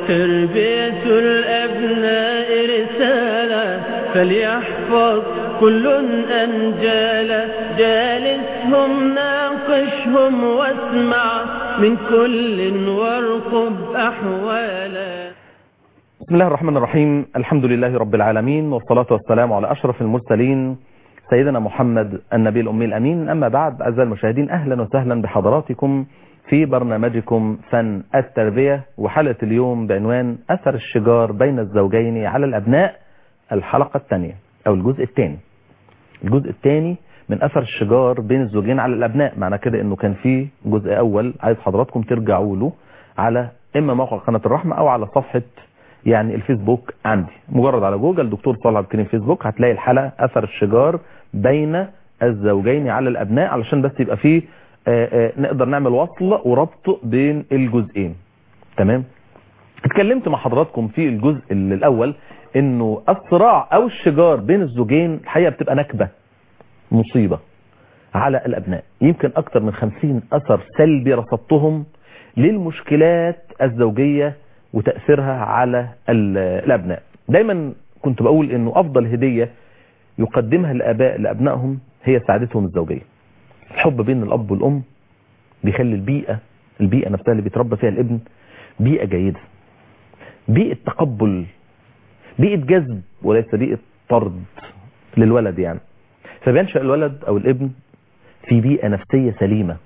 تربية الأبناء رسالة فليحفظ كل أنجالا جالسهم ناقشهم واسمع من كل وارقب أحوالا بسم الله الرحمن الرحيم الحمد لله رب العالمين والصلاة والسلام على أشرف المرسلين سيدنا محمد النبي الأمي الأمين أما بعد أعزائي المشاهدين أهلا وسهلا بحضراتكم في برنامجكم فن التربية وحلقة اليوم بعنوان أثر الشجار بين الزوجين على الأبناء الحلقة الثانية أو الجزء الثاني الجزء الثاني من أثر الشجار بين الزوجين على الأبناء معنى كده أنه كان في جزء أول عايز حضراتكم ترجعوا له على إما موقع قناة الرحمة أو على صفحة يعني الفيسبوك عندي مجرد على جوجل دكتور صالح عبد الكريم فيسبوك هتلاقي الحلقة أثر الشجار بين الزوجين على الأبناء علشان بس يبقى فيه آآ آآ نقدر نعمل وصل وربط بين الجزئين تمام اتكلمت مع حضراتكم في الجزء الأول انه الصراع او الشجار بين الزوجين الحقيقة بتبقى نكبة مصيبة على الأبناء يمكن أكثر من خمسين أثر سلبي رصدتهم للمشكلات الزوجية وتأثيرها على الأبناء دايما كنت بقول انه أفضل هدية يقدمها الآباء لأبنائهم هي سعادتهم الزوجية الحب بين الأب والأم بيخلي البيئة البيئة نفسها اللي بيتربى فيها الابن بيئة جيدة بيئة تقبل بيئة جذب وليس بيئة طرد للولد يعني فبينشأ الولد أو الابن في بيئة نفسية سليمة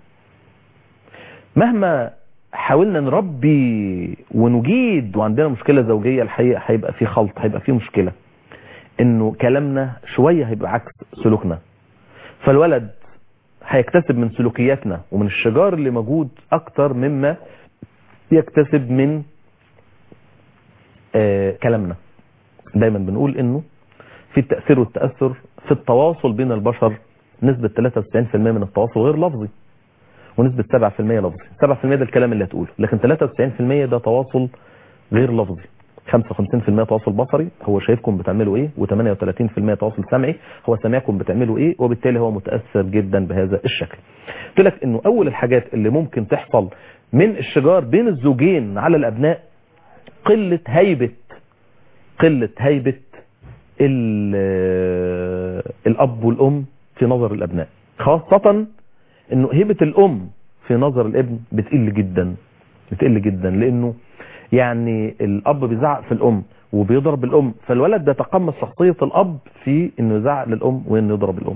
مهما حاولنا نربي ونجيد وعندنا مشكلة زوجية الحقيقة هيبقى في خلط هيبقى في مشكلة انه كلامنا شوية هيبقى عكس سلوكنا فالولد هيكتسب من سلوكياتنا ومن الشجار اللي موجود اكتر مما يكتسب من آه كلامنا دايما بنقول انه في التأثير والتأثر في التواصل بين البشر نسبة 93% من التواصل غير لفظي ونسبة 7% لفظي 7% ده الكلام اللي هتقوله لكن 93% ده تواصل غير لفظي 55% تواصل بصري هو شايفكم بتعملوا ايه و38% تواصل سمعي هو سامعكم بتعملوا ايه وبالتالي هو متأثر جدا بهذا الشكل قلت لك انه اول الحاجات اللي ممكن تحصل من الشجار بين الزوجين على الابناء قلة هيبة قلة هيبة الاب والام في نظر الابناء خاصة انه هيبة الام في نظر الابن بتقل جدا بتقل جدا لانه يعني الاب بيزعق في الام وبيضرب الام فالولد بيتقمص شخصية الاب في انه يزعق للام وانه يضرب الام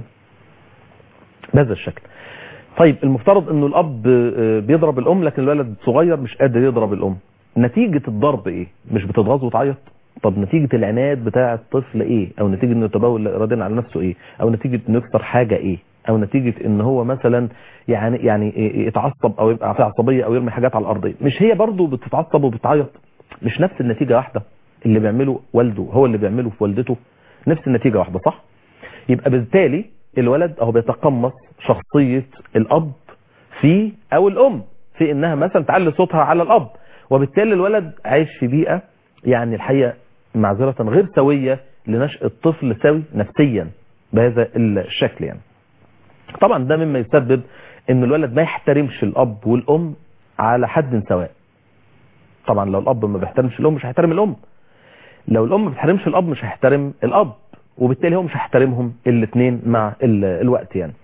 بهذا الشكل طيب المفترض انه الاب بيضرب الام لكن الولد صغير مش قادر يضرب الام نتيجة الضرب ايه مش بتتغاظ وتعيط طب نتيجة العناد بتاع الطفل ايه او نتيجة انه يتبول ارادين على نفسه ايه او نتيجة انه يكسر حاجة ايه او نتيجة ان هو مثلا يعني يعني يتعصب او يبقى في عصبية او يرمي حاجات على الارضية مش هي برضه بتتعصب وبتعيط مش نفس النتيجة واحدة اللي بيعمله والده هو اللي بيعمله في والدته نفس النتيجة واحدة صح يبقى بالتالي الولد اهو بيتقمص شخصية الاب في او الام في انها مثلا تعلي صوتها على الاب وبالتالي الولد عايش في بيئة يعني الحقيقة معذرة غير سوية لنشأ الطفل سوي نفسيا بهذا الشكل يعني طبعا ده مما يسبب ان الولد ما يحترمش الاب والام على حد سواء طبعا لو الاب ما بيحترمش الام مش هيحترم الام لو الام ما بتحترمش الاب مش هيحترم الاب وبالتالي هو مش هيحترمهم الاثنين مع الوقت يعني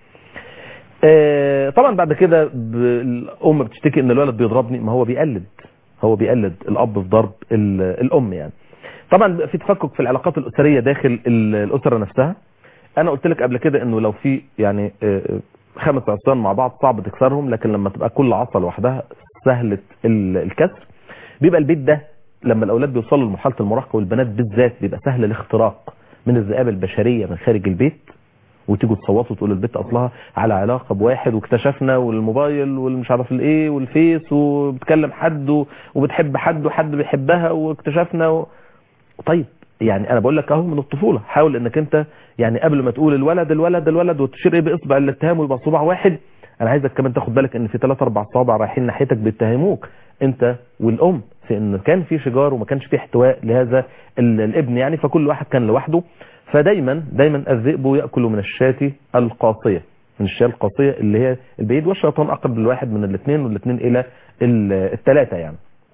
طبعا بعد كده الام بتشتكي ان الولد بيضربني ما هو بيقلد هو بيقلد الاب في ضرب الام يعني طبعا في تفكك في العلاقات الاسريه داخل الاسره نفسها انا قلت لك قبل كده انه لو في يعني خمس عصيان مع بعض صعب تكسرهم لكن لما تبقى كل عصا لوحدها سهلة الكسر بيبقى البيت ده لما الاولاد بيوصلوا لمرحله المراهقه والبنات بالذات بيبقى سهل الاختراق من الذئابه البشريه من خارج البيت وتيجوا تصوتوا تقولوا البيت اصلها على علاقه بواحد واكتشفنا والموبايل والمش عارف الايه والفيس وبتكلم حد وبتحب حد وحد بيحبها واكتشفنا و... طيب يعني انا بقول لك اهو من الطفوله حاول انك انت يعني قبل ما تقول الولد الولد الولد وتشير ايه باصبع الاتهام ويبقى صباع واحد انا عايزك كمان تاخد بالك ان في ثلاث اربع صوابع رايحين ناحيتك بيتهموك انت والام في ان كان في شجار وما كانش في احتواء لهذا الابن يعني فكل واحد كان لوحده فدايما دايما الذئب ياكل من الشاة القاصيه من الشاة القاصيه اللي هي البعيد والشيطان اقرب للواحد من الاثنين والاثنين الى الثلاثه يعني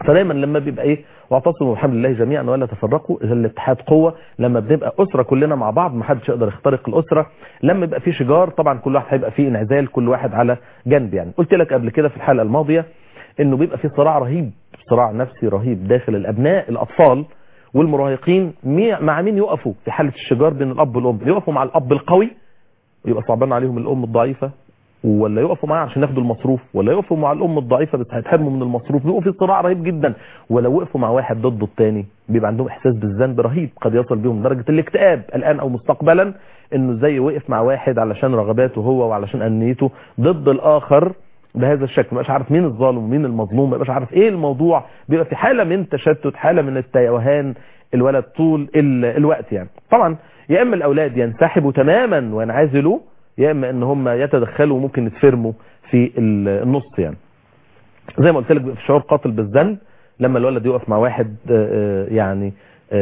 فدايما لما بيبقى ايه واعتصموا بحبل الله جميعا ولا تفرقوا اذا الاتحاد قوه لما بنبقى اسره كلنا مع بعض ما حدش يقدر يخترق الاسره لما يبقى في شجار طبعا كل واحد هيبقى فيه انعزال كل واحد على جنب يعني قلت لك قبل كده في الحلقه الماضيه انه بيبقى في صراع رهيب صراع نفسي رهيب داخل الابناء الاطفال والمراهقين مع مين يقفوا في حاله الشجار بين الاب والام يقفوا مع الاب القوي ويبقى صعبان عليهم الام الضعيفه ولا يقفوا معاه عشان ياخدوا المصروف ولا يقفوا مع الام الضعيفه بس هيتحرموا من المصروف بيبقوا في صراع رهيب جدا ولو وقفوا مع واحد ضد الثاني بيبقى عندهم احساس بالذنب رهيب قد يصل بهم لدرجه الاكتئاب الان او مستقبلا انه زي وقف مع واحد علشان رغباته هو وعلشان انيته ضد الاخر بهذا الشكل مبقاش عارف مين الظالم ومين المظلوم مبقاش عارف ايه الموضوع بيبقى في حاله من تشتت حاله من التيوهان الولد طول الوقت يعني طبعا يا اما الاولاد ينسحبوا تماما وينعزلوا يا اما ان هم يتدخلوا وممكن يتفرموا في النص يعني زي ما قلت لك في شعور قاتل بالذنب لما الولد يقف مع واحد يعني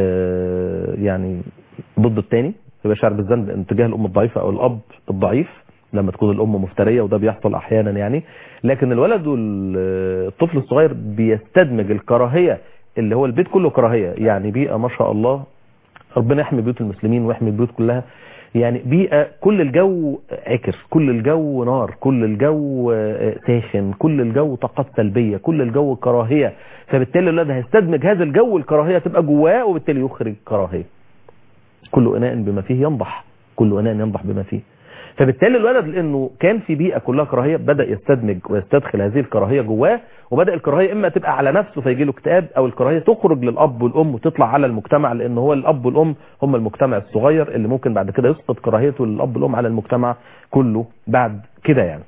يعني ضد الثاني يبقى شعر بالذنب تجاه الام الضعيفه او الاب الضعيف لما تكون الام مفتريه وده بيحصل احيانا يعني لكن الولد والطفل الصغير بيستدمج الكراهيه اللي هو البيت كله كراهيه يعني بيئه ما شاء الله ربنا يحمي بيوت المسلمين ويحمي البيوت كلها يعني بيئة كل الجو عكر كل الجو نار كل الجو ساخن كل الجو طاقات سلبية كل الجو كراهية فبالتالي الولد هيستدمج هذا الجو الكراهية تبقى جواه وبالتالي يخرج كراهية كل اناء بما فيه ينضح كل اناء ينضح بما فيه فبالتالي الولد لانه كان في بيئه كلها كراهيه بدا يستدمج ويستدخل هذه الكراهيه جواه وبدا الكراهيه اما تبقى على نفسه فيجي له اكتئاب او الكراهيه تخرج للاب والام وتطلع على المجتمع لان هو الاب والام هم المجتمع الصغير اللي ممكن بعد كده يسقط كراهيته للاب والام على المجتمع كله بعد كده يعني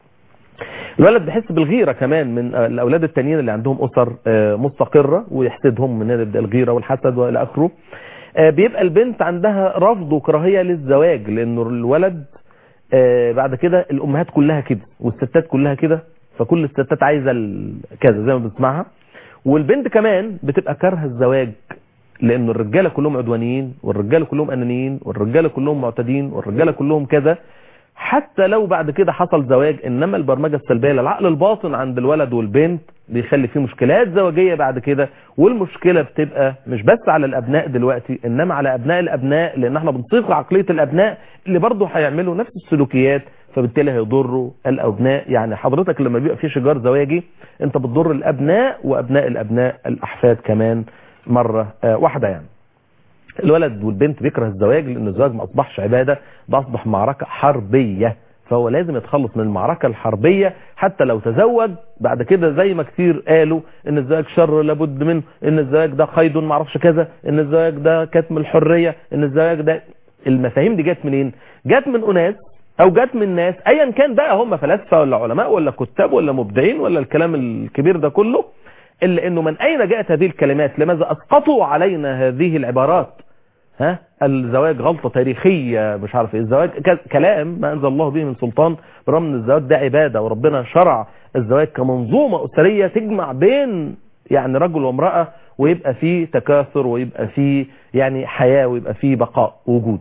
الولد بيحس بالغيره كمان من الاولاد التانيين اللي عندهم اسر مستقره ويحسدهم من يبدا الغيره والحسد والى اخره بيبقى البنت عندها رفض وكراهيه للزواج لانه الولد آه بعد كده الامهات كلها كده والستات كلها كده فكل الستات عايزه كذا زي ما بنسمعها والبنت كمان بتبقى كارهه الزواج لان الرجاله كلهم عدوانيين والرجاله كلهم انانيين والرجاله كلهم معتدين والرجاله كلهم كذا حتى لو بعد كده حصل زواج انما البرمجه السلبيه للعقل الباطن عند الولد والبنت بيخلي فيه مشكلات زواجيه بعد كده والمشكله بتبقى مش بس على الابناء دلوقتي انما على ابناء الابناء لان احنا بنصيغ عقليه الابناء اللي برضه هيعملوا نفس السلوكيات فبالتالي هيضروا الابناء يعني حضرتك لما بيبقى في شجار زواجي انت بتضر الابناء وابناء الابناء الاحفاد كمان مره واحده يعني الولد والبنت بيكره الزواج لان الزواج ما اصبحش عباده ده اصبح معركه حربيه فهو لازم يتخلص من المعركة الحربية حتى لو تزوج بعد كده زي ما كتير قالوا ان الزواج شر لابد منه ان الزواج ده قيد ما اعرفش كذا ان الزواج ده كتم الحرية ان الزواج ده المفاهيم دي جت منين جت من اناس او جت من ناس ايا كان بقى هم فلاسفه ولا علماء ولا كتاب ولا مبدعين ولا الكلام الكبير ده كله الا انه من اين جاءت هذه الكلمات لماذا اسقطوا علينا هذه العبارات ها الزواج غلطة تاريخية مش عارف ايه الزواج كلام ما انزل الله به من سلطان برغم ان الزواج ده عبادة وربنا شرع الزواج كمنظومة اسرية تجمع بين يعني رجل وامرأة ويبقى فيه تكاثر ويبقى فيه يعني حياة ويبقى فيه بقاء وجود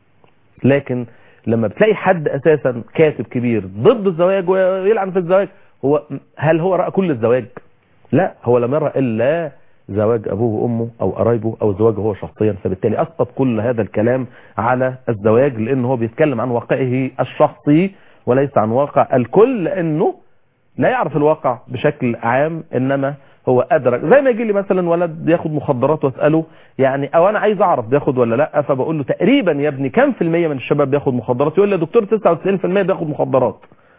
لكن لما بتلاقي حد اساسا كاتب كبير ضد الزواج ويلعن في الزواج هو هل هو رأى كل الزواج لا هو لم يرى الا زواج ابوه وامه او قرايبه او زواجه هو شخصيا فبالتالي اسقط كل هذا الكلام على الزواج لان هو بيتكلم عن واقعه الشخصي وليس عن واقع الكل لانه لا يعرف الواقع بشكل عام انما هو ادرك زي ما يجي لي مثلا ولد بياخد مخدرات واساله يعني او انا عايز اعرف بياخد ولا لا فبقول له تقريبا يا ابني كم في المية من الشباب بياخد مخدرات يقول لي يا دكتور 99% بياخد مخدرات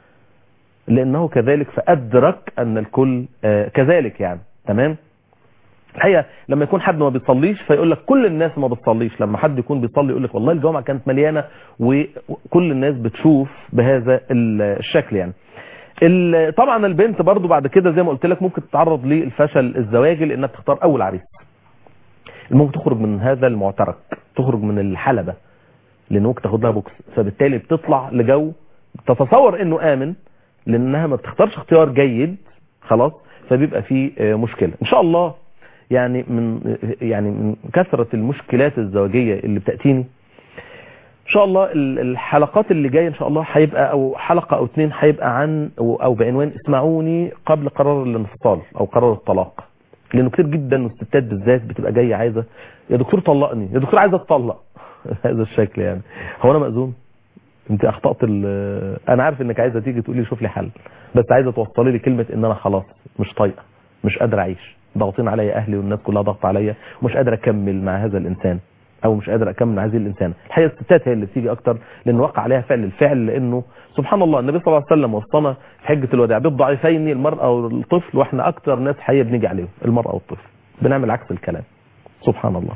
لانه كذلك فادرك ان الكل آه كذلك يعني تمام الحقيقه لما يكون حد ما بيصليش فيقول لك كل الناس ما بتصليش لما حد يكون بيصلي يقول لك والله الجامعه كانت مليانه وكل الناس بتشوف بهذا الشكل يعني طبعا البنت برضو بعد كده زي ما قلت لك ممكن تتعرض للفشل الزواجي لانها بتختار اول عريس ممكن تخرج من هذا المعترك تخرج من الحلبة لان ممكن تاخد لها بوكس فبالتالي بتطلع لجو تتصور انه امن لانها ما بتختارش اختيار جيد خلاص فبيبقى في مشكلة ان شاء الله يعني من يعني من كثرة المشكلات الزواجية اللي بتأتيني ان شاء الله الحلقات اللي جايه ان شاء الله هيبقى او حلقه او اتنين هيبقى عن او بعنوان اسمعوني قبل قرار الانفصال او قرار الطلاق لانه كتير جدا والستات بالذات بتبقى جايه عايزه يا دكتور طلقني يا دكتور عايزه اتطلق هذا الشكل يعني هو انا مأذون انت اخطات ال- انا عارف انك عايزه تيجي تقولي شوف لي حل بس عايزه توصلي لي كلمه ان انا خلاص مش طايقه مش قادر اعيش ضاغطين عليا اهلي والناس كلها ضغط عليا ومش قادر اكمل مع هذا الانسان او مش قادر اكمل مع هذه الانسانه الحقيقه الستات هي اللي بتيجي اكتر لان وقع عليها فعل الفعل لانه سبحان الله النبي صلى الله عليه وسلم وصانا في حجه الوداع بالضعيفين المراه والطفل واحنا اكتر ناس حقيقه بنيجي عليهم المراه والطفل بنعمل عكس الكلام سبحان الله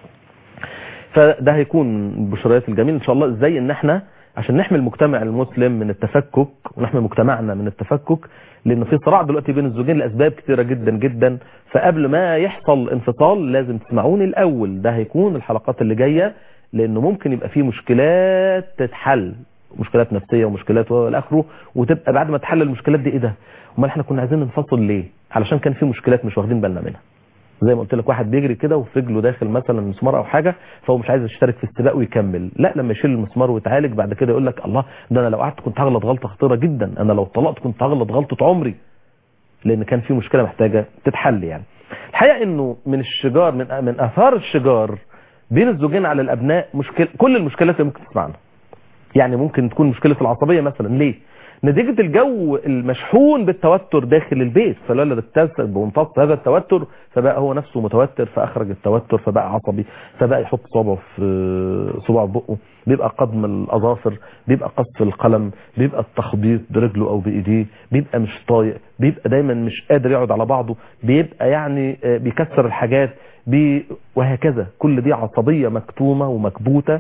فده هيكون البشريات الجميل ان شاء الله ازاي ان احنا عشان نحمي المجتمع المسلم من التفكك ونحمي مجتمعنا من التفكك لان في صراع دلوقتي بين الزوجين لاسباب كتيره جدا جدا فقبل ما يحصل انفصال لازم تسمعوني الاول ده هيكون الحلقات اللي جايه لانه ممكن يبقى فيه مشكلات تتحل مشكلات نفسيه ومشكلات والى اخره وتبقى بعد ما تحل المشكلات دي ايه ده امال احنا كنا عايزين ننفصل ليه علشان كان في مشكلات مش واخدين بالنا منها زي ما قلت لك واحد بيجري كده وفي رجله داخل مثلا مسمار او حاجه فهو مش عايز يشترك في السباق ويكمل لا لما يشيل المسمار ويتعالج بعد كده يقول لك الله ده انا لو قعدت كنت هغلط غلطه خطيره جدا انا لو طلقت كنت هغلط غلطه عمري لان كان في مشكله محتاجه تتحل يعني الحقيقه انه من الشجار من من اثار الشجار بين الزوجين على الابناء مشكله كل المشكلات اللي ممكن تسمعنا يعني ممكن تكون مشكله العصبيه مثلا ليه نتيجة الجو المشحون بالتوتر داخل البيت فالولد اكتسب وامتص هذا التوتر فبقى هو نفسه متوتر فأخرج التوتر فبقى عصبي فبقى يحط صبعه في صباع بقه بيبقى قدم الأظافر بيبقى قصف القلم بيبقى التخبيط برجله أو بإيديه بيبقى مش طايق بيبقى دايما مش قادر يقعد على بعضه بيبقى يعني بيكسر الحاجات بي وهكذا كل دي عصبية مكتومة ومكبوتة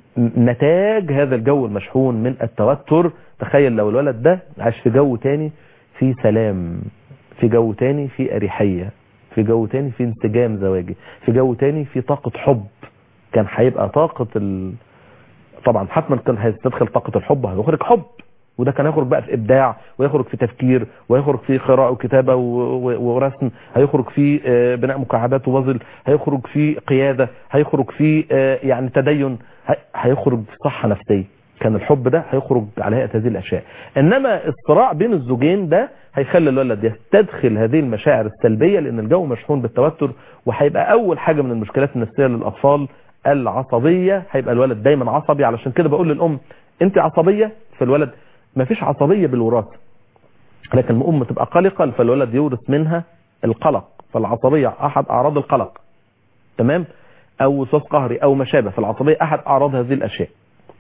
نتاج هذا الجو المشحون من التوتر تخيل لو الولد ده عاش في جو تاني في سلام في جو تاني في أريحية في جو تاني في انسجام زواجي في جو تاني في طاقة حب كان هيبقى طاقة ال... طبعا حتما كان هيستدخل طاقة الحب هيخرج حب وده كان هيخرج بقى في ابداع ويخرج في تفكير ويخرج في قراءه وكتابه ورسم هيخرج في بناء مكعبات وبازل هيخرج في قياده هيخرج في يعني تدين هيخرج في صحه نفسيه كان الحب ده هيخرج على هيئه هذه الاشياء انما الصراع بين الزوجين ده هيخلي الولد يستدخل هذه المشاعر السلبيه لان الجو مشحون بالتوتر وهيبقى اول حاجه من المشكلات النفسيه للاطفال العصبيه هيبقى الولد دايما عصبي علشان كده بقول للام انت عصبيه فالولد ما فيش عصبية بالوراثة لكن الأم تبقى قلقة فالولد يورث منها القلق فالعصبية أحد أعراض القلق تمام أو وسواس قهري أو ما شابه فالعصبية أحد أعراض هذه الأشياء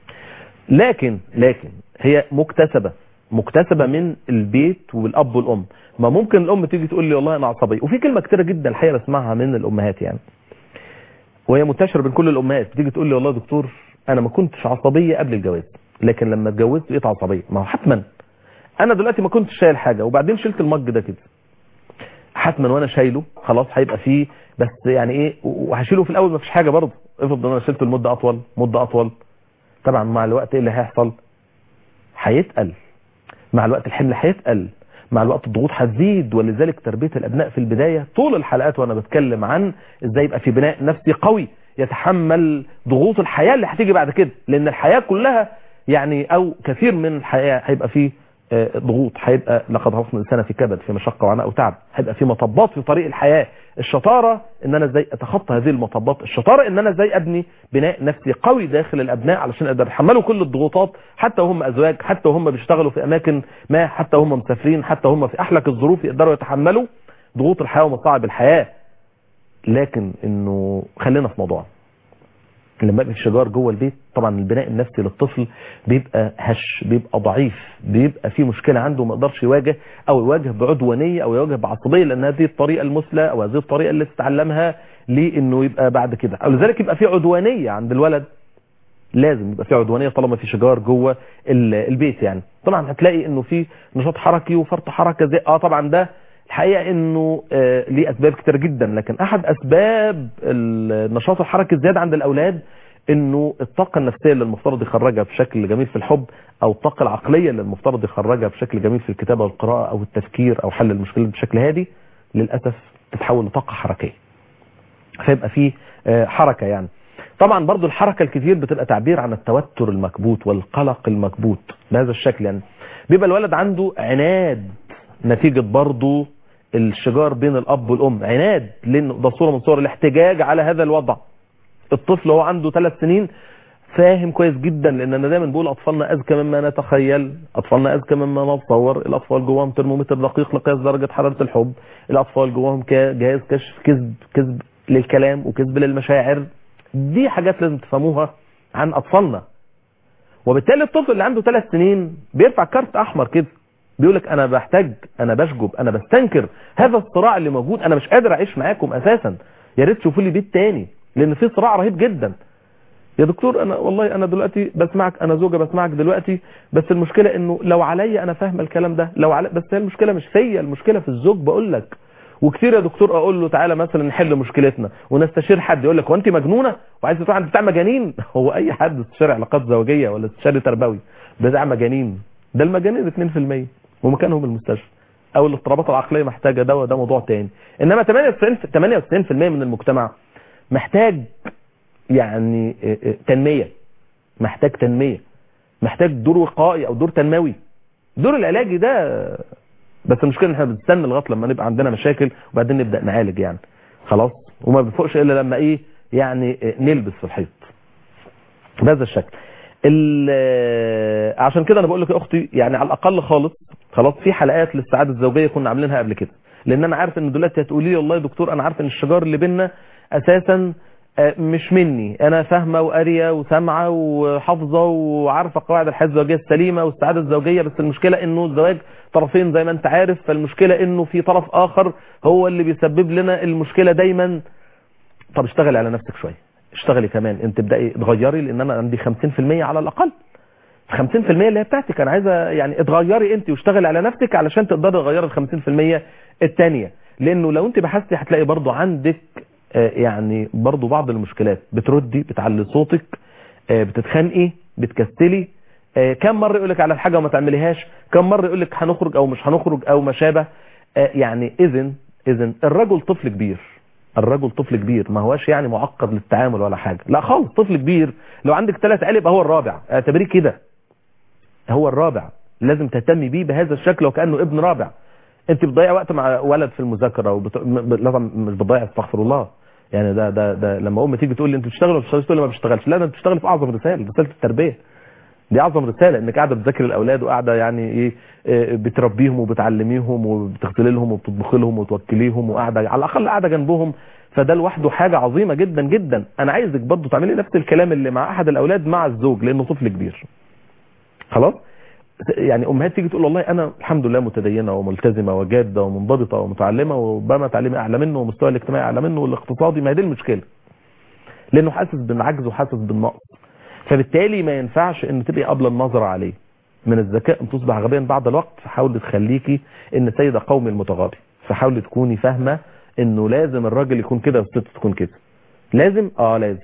لكن لكن هي مكتسبة مكتسبة من البيت والأب والأم ما ممكن الأم تيجي تقول لي والله أنا عصبية وفي كلمة كتيرة جدا الحقيقة بسمعها من الأمهات يعني وهي منتشرة بين كل الأمهات بتيجي تقول لي والله دكتور أنا ما كنتش عصبية قبل الجواز لكن لما اتجوزت بقيت عصبيه ما هو حتما انا دلوقتي ما كنتش شايل حاجه وبعدين شلت المج ده كده حتما وانا شايله خلاص هيبقى فيه بس يعني ايه وهشيله في الاول ما فيش حاجه برضه افرض انا شلته لمده اطول مده اطول طبعا مع الوقت ايه اللي هيحصل هيتقل مع الوقت الحمل هيتقل مع الوقت الضغوط هتزيد ولذلك تربيه الابناء في البدايه طول الحلقات وانا بتكلم عن ازاي يبقى في بناء نفسي قوي يتحمل ضغوط الحياه اللي هتيجي بعد كده لان الحياه كلها يعني او كثير من الحياه هيبقى فيه ضغوط هيبقى لقد خلقنا الانسان في كبد في مشقه وعناء وتعب هيبقى في مطبات في طريق الحياه الشطاره ان انا ازاي اتخطى هذه المطبات الشطاره ان انا ازاي ابني بناء نفسي قوي داخل الابناء علشان اقدر يتحملوا كل الضغوطات حتى وهم ازواج حتى وهم بيشتغلوا في اماكن ما حتى وهم مسافرين حتى وهم في احلك الظروف يقدروا يتحملوا ضغوط الحياه ومصاعب الحياه لكن انه خلينا في موضوعنا لما يبقى في شجار جوه البيت طبعا البناء النفسي للطفل بيبقى هش بيبقى ضعيف بيبقى في مشكله عنده ما يقدرش يواجه او يواجه بعدوانيه او يواجه بعصبيه لان هذه الطريقه المثلى او هذه الطريقه اللي تتعلمها لانه يبقى بعد كده او لذلك يبقى في عدوانيه عند الولد لازم يبقى في عدوانيه طالما في شجار جوه البيت يعني طبعا هتلاقي انه في نشاط حركي وفرط حركه زي اه طبعا ده الحقيقه انه آه ليه اسباب كتير جدا لكن احد اسباب النشاط الحركي الزياده عند الاولاد انه الطاقه النفسيه اللي المفترض يخرجها بشكل جميل في الحب او الطاقه العقليه اللي المفترض يخرجها بشكل جميل في الكتابه والقراءه او التفكير او حل المشكلات بشكل هادي للاسف تتحول لطاقه حركيه فيبقى فيه آه حركه يعني طبعا برضو الحركه الكتير بتبقى تعبير عن التوتر المكبوت والقلق المكبوت بهذا الشكل يعني بيبقى الولد عنده عناد نتيجه برضو الشجار بين الاب والام عناد لان ده صوره من صور الاحتجاج على هذا الوضع الطفل هو عنده ثلاث سنين فاهم كويس جدا لان انا دايما بقول اطفالنا اذكى مما نتخيل اطفالنا اذكى مما نتصور الاطفال جواهم ترمومتر دقيق لقياس درجه حراره الحب الاطفال جواهم ك- جهاز كشف كذب كذب للكلام وكذب للمشاعر دي حاجات لازم تفهموها عن اطفالنا وبالتالي الطفل اللي عنده ثلاث سنين بيرفع كارت احمر كده بيقول لك انا بحتاج انا بشجب انا بستنكر هذا الصراع اللي موجود انا مش قادر اعيش معاكم اساسا يا ريت تشوفوا لي بيت تاني لان في صراع رهيب جدا يا دكتور انا والله انا دلوقتي بسمعك انا زوجة بسمعك دلوقتي بس المشكلة انه لو عليا انا فاهمه الكلام ده لو علي بس هي المشكلة مش فيا المشكلة في الزوج بقول لك وكتير يا دكتور اقول له تعالى مثلا نحل مشكلتنا ونستشير حد يقول لك هو انت مجنونه وعايز تروح عند بتاع مجانين هو اي حد استشاري علاقات زوجيه ولا استشاري تربوي بتاع مجانين ده المجانين 2% ومكانهم المستشفى او الاضطرابات العقليه محتاجه دواء ده موضوع تاني انما 98 98% من المجتمع محتاج يعني اه، اه، تنميه محتاج تنميه محتاج دور وقائي او دور تنموي دور العلاجي ده بس المشكله ان احنا بنستنى لغايه لما نبقى عندنا مشاكل وبعدين نبدا نعالج يعني خلاص وما بنفوقش الا لما ايه يعني اه، نلبس في الحيط بهذا الشكل ال- عشان كده انا بقول لك يا اختي يعني على الاقل خالص خلاص في حلقات للسعاده الزوجيه كنا عاملينها قبل كده لان انا عارف ان دلوقتي هتقولي لي والله يا دكتور انا عارف ان الشجار اللي بينا اساسا آه، مش مني انا فاهمه وقاريه وسامعه وحافظه وعارفه قواعد الحياه الزوجيه السليمه والسعاده الزوجيه بس المشكله انه الزواج طرفين زي ما انت عارف فالمشكله انه في طرف اخر هو اللي بيسبب لنا المشكله دايما طب اشتغلي على نفسك شويه اشتغلي كمان انت ابداي اتغيري لان انا عندي 50% على الاقل 50% اللي هي بتاعتك انا عايزه يعني اتغيري انت واشتغلي على نفسك علشان تقدري تغيري ال 50% الثانيه لانه لو انت بحثتي هتلاقي برضو عندك آه، يعني برضو بعض المشكلات بتردي بتعلي صوتك آه، بتتخانقي بتكسلي آه، كم مره يقول لك على الحاجه وما تعمليهاش كم مره يقول لك هنخرج او مش هنخرج او ما شابه آه، يعني اذن اذن الرجل طفل كبير الرجل طفل كبير ما هواش يعني معقد للتعامل ولا حاجه لا خالص طفل كبير لو عندك ثلاث عيال يبقى هو الرابع اعتبريه كده هو الرابع لازم تهتمي بيه بهذا الشكل وكانه ابن رابع انت بتضيع وقت مع ولد في المذاكره وبت... م- م- لازم مش بتضيع استغفر الله يعني ده ده ده لما ام تيجي تقول لي انت بتشتغل ولا بتشتغلش تقول لي ما بشتغلش لا ده انت بتشتغل في اعظم رساله رساله التربيه دي اعظم رساله انك قاعده بتذاكر الاولاد وقاعده يعني ايه اه، بتربيهم وبتعلميهم وبتغسلي لهم وبتطبخي لهم وتوكليهم وقاعده على الاقل قاعده جنبهم فده لوحده حاجه عظيمه جدا جدا انا عايزك برضه تعملي نفس الكلام اللي مع احد الاولاد مع الزوج لانه طفل كبير خلاص يعني امهات تيجي تقول والله انا الحمد لله متدينه وملتزمه وجاده ومنضبطه ومتعلمه وربما تعليمي اعلى منه ومستوى الاجتماعي اعلى منه والاقتصادي ما هي دي المشكله لانه حاسس بالعجز وحاسس بالنقص فبالتالي ما ينفعش ان تبقي قبل النظر عليه من الذكاء ان تصبح غبيا بعد الوقت فحاول تخليكي ان سيدة قوم المتغابي فحاول تكوني فاهمة انه لازم الراجل يكون كده والست تكون كده لازم اه لازم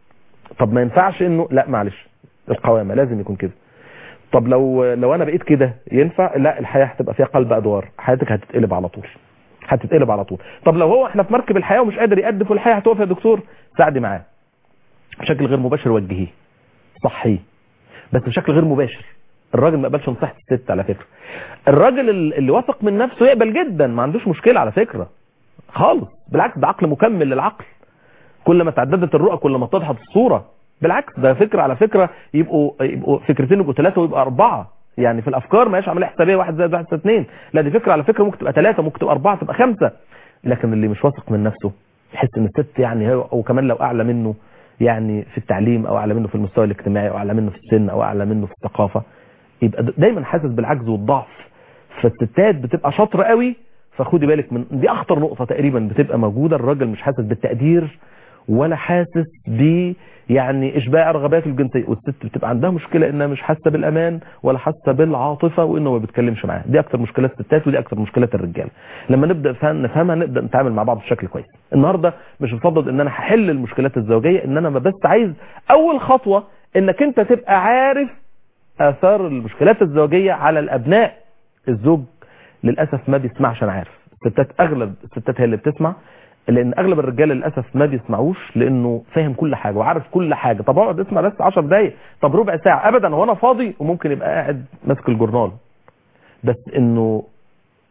طب ما ينفعش انه لا معلش القوامة لازم يكون كده طب لو لو انا بقيت كده ينفع لا الحياة هتبقى فيها قلب ادوار حياتك هتتقلب على طول هتتقلب على طول طب لو هو احنا في مركب الحياة ومش قادر يقدف والحياة هتقف يا دكتور ساعدي معاه بشكل غير مباشر وجهيه صحيه بس بشكل غير مباشر الراجل ما يقبلش نصيحه الست على فكره الراجل ال- اللي واثق من نفسه يقبل جدا ما عندوش مشكله على فكره خالص بالعكس ده عقل مكمل للعقل كل ما تعددت الرؤى كل ما اتضحت الصوره بالعكس ده فكره على فكره يبقوا يبقوا فكرتين يبقوا ثلاثه ويبقى اربعه يعني في الافكار ما هيش عمليه حسابيه واحد زائد واحد زائد اثنين لا دي فكره على فكره ممكن تبقى ثلاثه ممكن تبقى اربعه تبقى خمسه لكن اللي مش واثق من نفسه يحس ان الست يعني هو او كمان لو اعلى منه يعني في التعليم او اعلى منه في المستوى الاجتماعي او اعلى منه في السن او اعلى منه في الثقافه يبقى دايما حاسس بالعجز والضعف فالستات بتبقى شاطره قوي فخدي بالك من دي اخطر نقطه تقريبا بتبقى موجوده الراجل مش حاسس بالتقدير ولا حاسس ب يعني اشباع رغباته الجنسيه والست بتبقى عندها مشكله انها مش حاسه بالامان ولا حاسه بالعاطفه وانه ما بيتكلمش معاها دي اكتر مشكلات الستات ودي اكتر مشكلات الرجاله لما نبدا فهم نفهمها نبدا نتعامل مع بعض بشكل كويس النهارده مش بفضل ان انا هحل المشكلات الزوجيه ان انا بس عايز اول خطوه انك انت تبقى عارف اثار المشكلات الزوجيه على الابناء الزوج للاسف ما بيسمعش انا عارف الستات اغلب الستات هي اللي بتسمع لان اغلب الرجاله للاسف ما بيسمعوش لانه فاهم كل حاجه وعارف كل حاجه طب اقعد اسمع بس 10 دقايق طب ربع ساعه ابدا هو انا فاضي وممكن يبقى قاعد ماسك الجورنال بس انه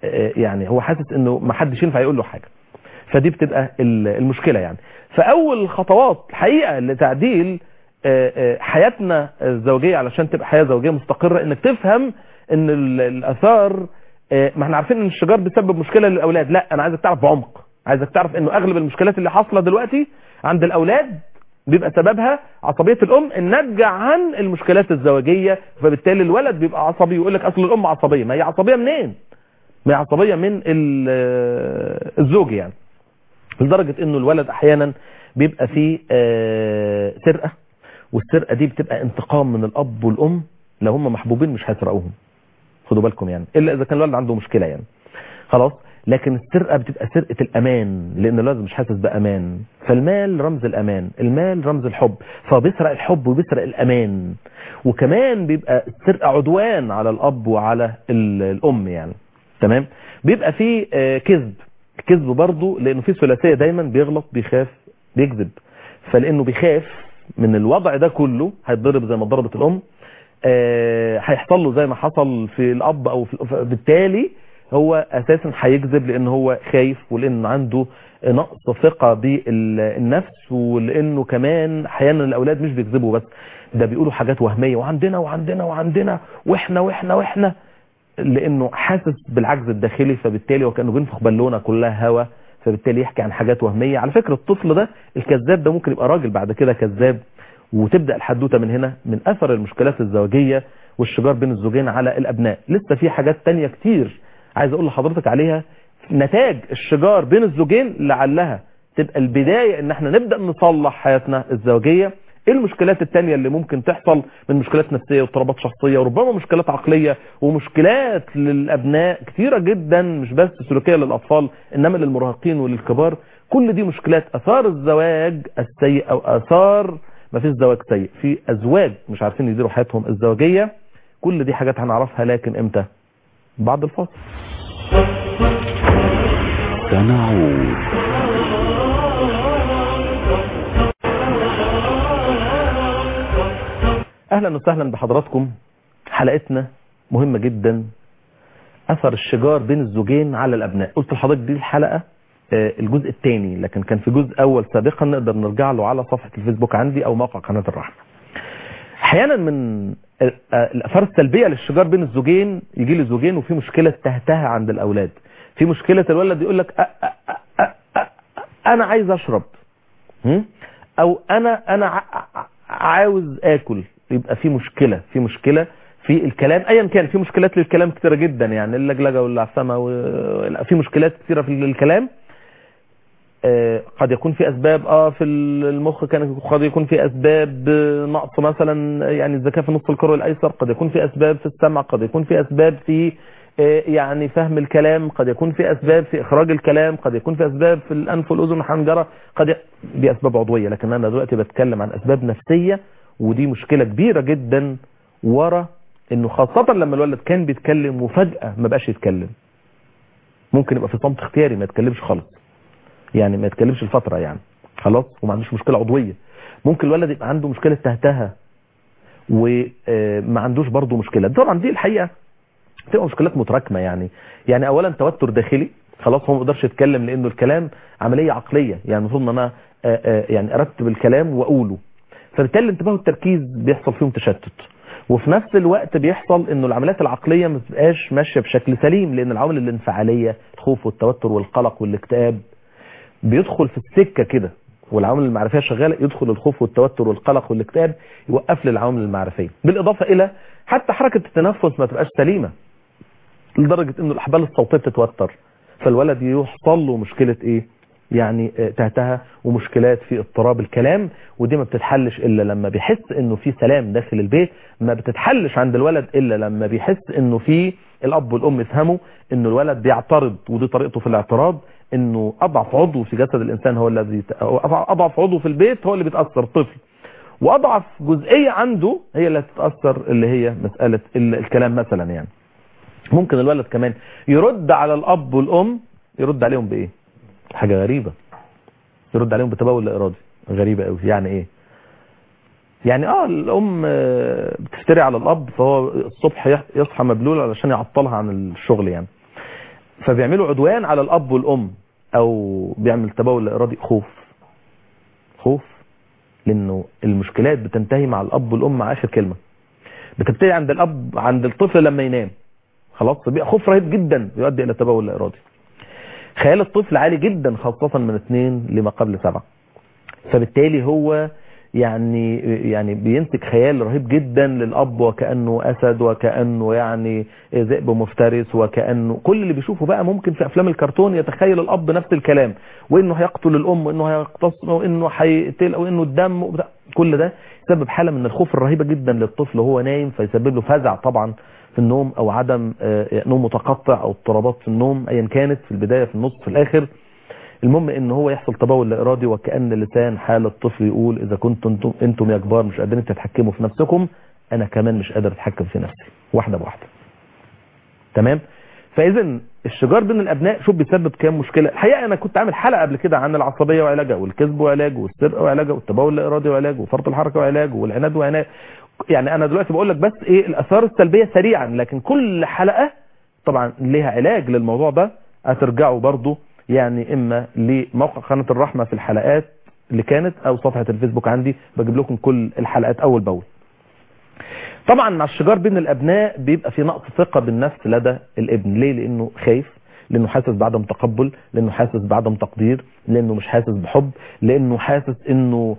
آه، يعني هو حاسس انه ما حدش ينفع يقول له حاجه فدي بتبقى ال- المشكله يعني فاول خطوات الحقيقه لتعديل آه، آه، حياتنا الزوجيه علشان تبقى حياه زوجيه مستقره انك تفهم ان ال- الاثار آه، ما احنا عارفين ان الشجار بيسبب مشكله للاولاد لا انا عايزك تعرف بعمق عايزك تعرف انه اغلب المشكلات اللي حاصله دلوقتي عند الاولاد بيبقى سببها عصبيه الام الناتجه عن المشكلات الزوجيه فبالتالي الولد بيبقى عصبي ويقول لك اصل الام عصبيه ما هي عصبيه منين ما هي عصبيه من ال- آه، الزوج يعني لدرجه انه الولد احيانا بيبقى فيه آه، سرقه والسرقه دي بتبقى انتقام من الاب والام لو هم محبوبين مش هيسرقوهم خدوا بالكم يعني الا اذا كان الولد عنده مشكله يعني خلاص لكن السرقه بتبقى سرقه الامان لان الولد مش حاسس بامان فالمال رمز الامان المال رمز الحب فبيسرق الحب وبيسرق الامان وكمان بيبقى السرقه عدوان على الاب وعلى ال- الام يعني تمام بيبقى فيه آه، كذب كذب برضه لانه في ثلاثيه دايما بيغلط بيخاف بيكذب فلانه بيخاف من الوضع ده كله هيتضرب زي ما ضربت الام آه، هيحصل له زي ما حصل في الاب او في بالتالي هو اساسا هيكذب لان هو خايف ولان عنده نقص ثقه بالنفس ولانه كمان احيانا الاولاد مش بيكذبوا بس ده بيقولوا حاجات وهميه وعندنا وعندنا وعندنا واحنا واحنا واحنا لانه حاسس بالعجز الداخلي فبالتالي وكانه بينفخ بالونه كلها هوا فبالتالي يحكي عن حاجات وهميه على فكره الطفل ده الكذاب ده ممكن يبقى راجل بعد كده كذاب وتبدا الحدوته من هنا من اثر المشكلات الزوجيه والشجار بين الزوجين على الابناء لسه في حاجات تانية كتير عايز اقول لحضرتك عليها نتاج الشجار بين الزوجين لعلها تبقى البدايه ان احنا نبدا نصلح حياتنا الزوجيه ايه المشكلات التانية اللي ممكن تحصل من مشكلات نفسية واضطرابات شخصية وربما مشكلات عقلية ومشكلات للأبناء كثيرة جدا مش بس سلوكية للأطفال إنما للمراهقين وللكبار كل دي مشكلات أثار الزواج السيء أو أثار ما فيش زواج سيء في أزواج مش عارفين يديروا حياتهم الزوجية كل دي حاجات هنعرفها لكن إمتى بعد الفاصل سنعود اهلا وسهلا بحضراتكم حلقتنا مهمة جدا اثر الشجار بين الزوجين على الابناء قلت لحضرتك دي الحلقة آه، الجزء الثاني لكن كان في جزء اول سابقا نقدر نرجع له على صفحة الفيسبوك عندي او موقع قناة الرحمة احيانا من ال- آه، الاثار السلبية للشجار بين الزوجين يجي لي زوجين وفي مشكلة تهتها عند الاولاد في مشكلة الولد يقول لك أ- أ- أ- أ- أ- انا عايز اشرب هم؟ او انا انا ع- ع- عاوز اكل يبقى في مشكله في مشكله في الكلام ايا كان في مشكلات للكلام كتيره جدا يعني اللجلجه والعفسمه و- في مشكلات كتيره في الكلام آه، قد يكون في اسباب اه في المخ كان قد يكون في اسباب آه، نقص مثلا يعني الذكاء في نص الكروي الايسر قد يكون في اسباب في السمع قد يكون في اسباب في آه، يعني فهم الكلام قد يكون في اسباب في اخراج الكلام قد يكون في اسباب في الانف والاذن والحنجره قد ي... دي اسباب عضويه لكن انا دلوقتي بتكلم عن اسباب نفسيه ودي مشكله كبيره جدا ورا انه خاصه لما الولد كان بيتكلم وفجاه ما بقاش يتكلم ممكن يبقى في صمت اختياري ما يتكلمش خالص يعني ما يتكلمش الفتره يعني خلاص وما عندوش مشكله عضويه ممكن الولد يبقى عنده مشكله تهتها وما عندوش برضه مشكله طبعا دي الحقيقه بتبقى مشكلات متراكمه يعني يعني اولا توتر داخلي خلاص هو ما يقدرش يتكلم لانه الكلام عمليه عقليه يعني المفروض ان انا آه، آه، يعني ارتب الكلام واقوله فبالتالي الانتباه والتركيز بيحصل فيهم تشتت وفي نفس الوقت بيحصل انه العمليات العقليه ما بتبقاش ماشيه بشكل سليم لان العوامل الانفعاليه الخوف والتوتر والقلق والاكتئاب بيدخل في السكه كده والعوامل المعرفيه شغاله يدخل الخوف والتوتر والقلق والاكتئاب يوقف لي العوامل المعرفيه بالاضافه الى حتى حركه التنفس ما تبقاش سليمه لدرجه انه الاحبال الصوتيه بتتوتر فالولد يحصل له مشكله ايه يعني آه، تهتها ومشكلات في اضطراب الكلام ودي ما بتتحلش الا لما بيحس انه في سلام داخل البيت ما بتتحلش عند الولد الا لما بيحس انه في الاب والام يفهموا انه الولد بيعترض ودي طريقته في الاعتراض انه اضعف عضو في جسد الانسان هو الذي أو اضعف عضو في البيت هو اللي بيتاثر طفل واضعف جزئيه عنده هي اللي هتتاثر اللي هي مساله ال- الكلام مثلا يعني ممكن الولد كمان يرد على الاب والام يرد عليهم بايه حاجه غريبه يرد عليهم بتبول لا ارادي غريبه قوي يعني ايه يعني اه الام آه، بتفتري على الاب فهو الصبح يح- يصحى مبلول علشان يعطلها عن الشغل يعني فبيعملوا عدوان على الاب والام او بيعمل تبول لا ارادي خوف خوف لانه المشكلات بتنتهي مع الاب والام مع اخر كلمه بتبتدي عند الاب عند الطفل لما ينام خلاص فبيبقى خوف رهيب جدا يؤدي الى تبول لا ارادي خيال الطفل عالي جدا خاصه من اثنين لما قبل سبعه فبالتالي هو يعني يعني بينتج خيال رهيب جدا للاب وكانه اسد وكانه يعني ذئب مفترس وكانه كل اللي بيشوفه بقى ممكن في افلام الكرتون يتخيل الاب نفس الكلام وانه هيقتل الام وانه هيقتص وانه هيقتل او انه الدم وبتاع كل ده يسبب حاله من الخوف الرهيبه جدا للطفل وهو نايم فيسبب له فزع طبعا في النوم او عدم آه، نوم متقطع او اضطرابات في النوم ايا كانت في البدايه في النص في الاخر المهم ان هو يحصل تبول لا ارادي وكان لسان حال الطفل يقول اذا كنتم انتم, انتم يا كبار مش قادرين تتحكموا في نفسكم انا كمان مش قادر اتحكم في نفسي واحده بواحده تمام فاذا الشجار بين الابناء شوف بيسبب كام مشكله الحقيقه انا كنت عامل حلقه قبل كده عن العصبيه وعلاجها والكذب وعلاجه والسرقه وعلاجه والتبول اللا ارادي وعلاجه وفرط الحركه وعلاجه والعناد وعناد يعني انا دلوقتي بقول لك بس ايه الاثار السلبيه سريعا لكن كل حلقه طبعا ليها علاج للموضوع ده هترجعوا برضو يعني اما لموقع قناه الرحمه في الحلقات اللي كانت او صفحه الفيسبوك عندي بجيب لكم كل الحلقات اول باول طبعا مع الشجار بين الابناء بيبقى في نقص ثقه بالنفس لدى الابن ليه لانه خايف لانه حاسس بعدم تقبل لانه حاسس بعدم تقدير لانه مش حاسس بحب لانه حاسس انه